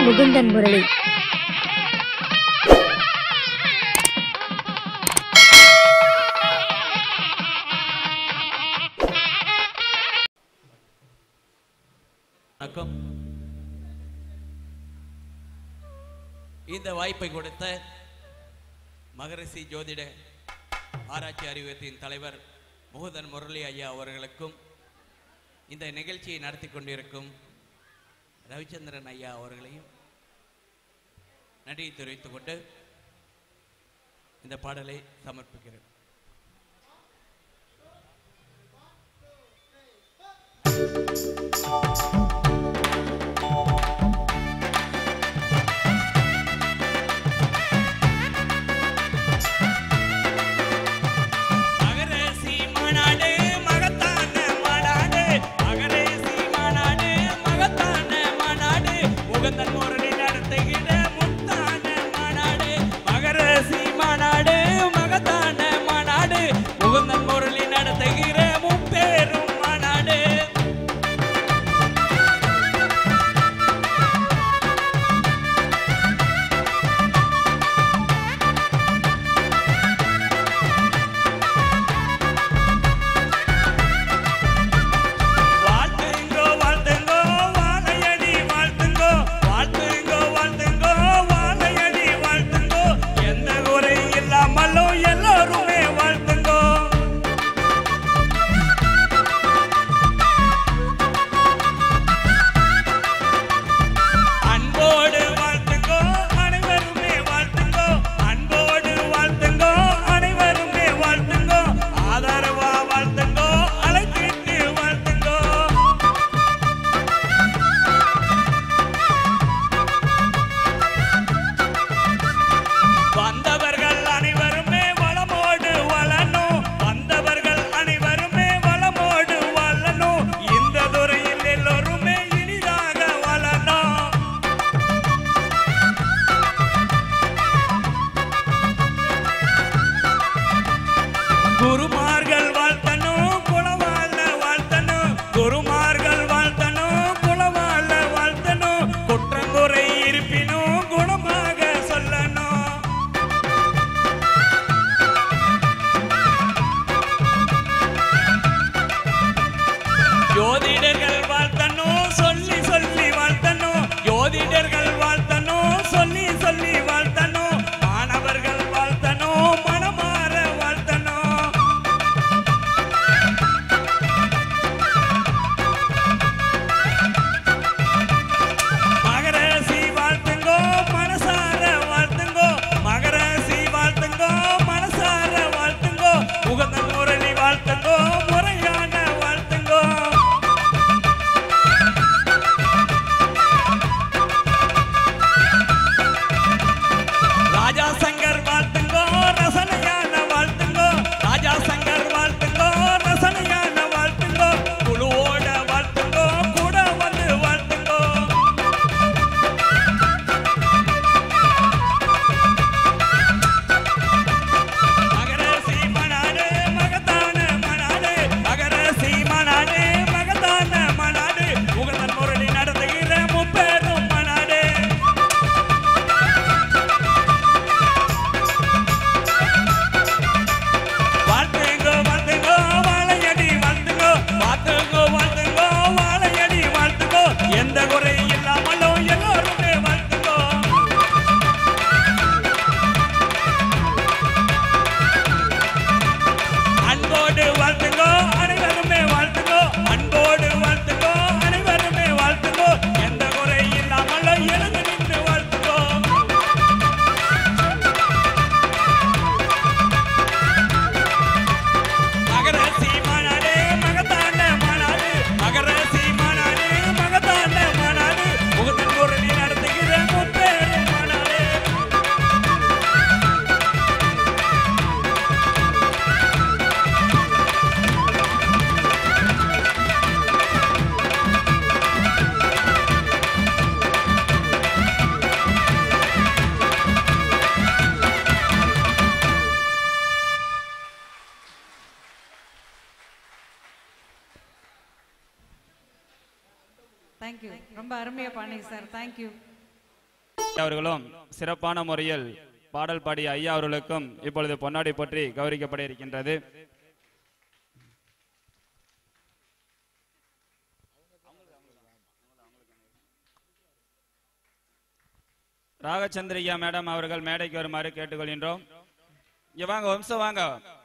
முகுந்தன் முரளி வணக்கம் இந்த வாய்ப்பை கொடுத்த மகரிஷி ஜோதிட ஆராய்ச்சி அறிவகத்தின் தலைவர் முகுதன் முரளி ஐயா அவர்களுக்கும் இந்த நிகழ்ச்சியை நடத்தி கொண்டிருக்கும் ரவிச்சந்திரன் ஐயா அவர்களையும் நன்றியை தெரிவித்துக் கொண்டு இந்த பாடலை சமர்ப்பிக்கிறேன் மகரசி மாநாடு மகத்தான மாநாடு மகரசி மாநாடு மகத்தான மாநாடு முகந்தன் முரளி நடத்துகிற முத்தான மாநாடு மகரசி மாநாடு மகத்தான மாநாடு முகந்தன் முரளி நடத்துகிற முப்பேரும் மாநாடு வாழ்த்துங்கோ வாழ்த்துங்கோ வாழையடி வாழ்த்துங்கோ வாழ்த்துங்கோ வாழ்த்துங்கோ வாழையடி வாழ்த்துங்கோ எந்த குறை இல்லாமலும் எல்லோருமே வாழ்த்துங்கோ அன்போடு வாழ்த்துங்கோ அனைவருமே வாழ்த்துங்கோ அன்போடு வாழ்த்துங்கோ அனைவருமே வாழ்த்துங்கோ ஆதரவா வாழ்த்துங்கோ அழைப்பிட்டு வாழ்த்துங்கோ வந்தவர்கள் அனைவருமே வளமோடு வளனும் வந்தவர்கள் அனைவருமே வளமோடு வளனும் இந்த துறையில் எல்லோருமே இனிதாக வளனும் குருமார்கள் வாழ்த்தனும் குலவாழ வாழ்த்தனும் குருமார்கள் வாழ்த்தனும் குலவாழ வாழ்த்தனும் குற்றங்குறை இருப்பினும் குணமாக சொல்லணும் ஜோதிடர்கள் வாழ்த்தனும் சொல்லி சொல்லி வாழ்த்தனும் ஜோதிடர்கள் வாழ்த்தனும் சொல்லி சொல்லி வாழ்த்தனும் மாணவர்கள் வாழ்த்தனும் மனமாற வாழ்த்தனும் மகரசி வாழ்த்துங்கோ மனசார வாழ்த்துங்கோ மகரசி வாழ்த்துங்கோ மனசார வாழ்த்துங்கோ முகந்த முரளி வாழ்த்துங்கோ முறையான வாழ்த்துங்கோ ராஜா சங்கர் வாழ்த்துங்கோ ரசனையான வாழ்த்துங்கோ ராஜா சங்கர் வாழ்த்துங்கோ ரசனையான வாழ்த்துங்கோ குழுவோட வாழ்த்துங்கோ கூட வந்து வாழ்த்துங்கோ மகரசி மணாடு மகத்தான மணாடு மகரசி மணாடு மகத்தான மணாடு முகந்தன் முரளி நடத்துகிற முப்பெரும் மணாடு வாழ்த்துங்கோ வாழ்த்துங்கோ வாழையடி வாழ்த்துங்கோ வாழ்த்துங்கோ வாழ்த்துங்கோ வாழையடி வாழ்த்துங்கோ எந்த குறை இல்லாமலும் எல்லோருமே வாழ்த்துங்கோ அன்போடு வாழ்த்துங்கோ அனைவருமே வாழ்த்துங்கோ அன்போடு வாழ்த்துங்கோ அனைவருமே வாழ்த்துங்கோ எந்த குறை இல்லாமலும் எழுந்து நின்று வாழ்த்துங்கோ மகரசி மாநாடு மகத்தான மாநாடு மகரசி மாநாடு மகத்தான மாநாடு முகத்தன் முரளி நடத்துகிற முப்பேரும் மாநாடு தேங்க்யூ ரொம்ப அருமையா பாடுங்க சார் தேங்க்யூ அவர்களும் சிறப்பான முறையில் பாடல் பாடிய ஐயா அவர்களுக்கும் இப்பொழுது பொன்னாடி பற்றி கௌரிக்கப்பட இருக்கின்றது ராகச்சந்திரியா மேடம் அவர்கள் மேடைக்கு வருமாறு கேட்டுக்கொள்கின்றோம் இங்க வாங்க வம்சம் வாங்க